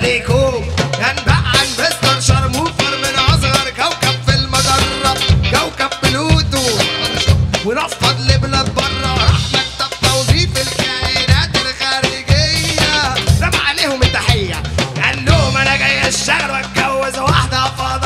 عليكم كان بقى عن مستر شرموفر من اصغر كوكب في المجره كوكب بلوتو ونفض لبلاد بره راح مكتب توظيف الكائنات الخارجيه رمى عليهم التحيه قال لهم انا جاي اشتغل واتجوز واحده فاضيه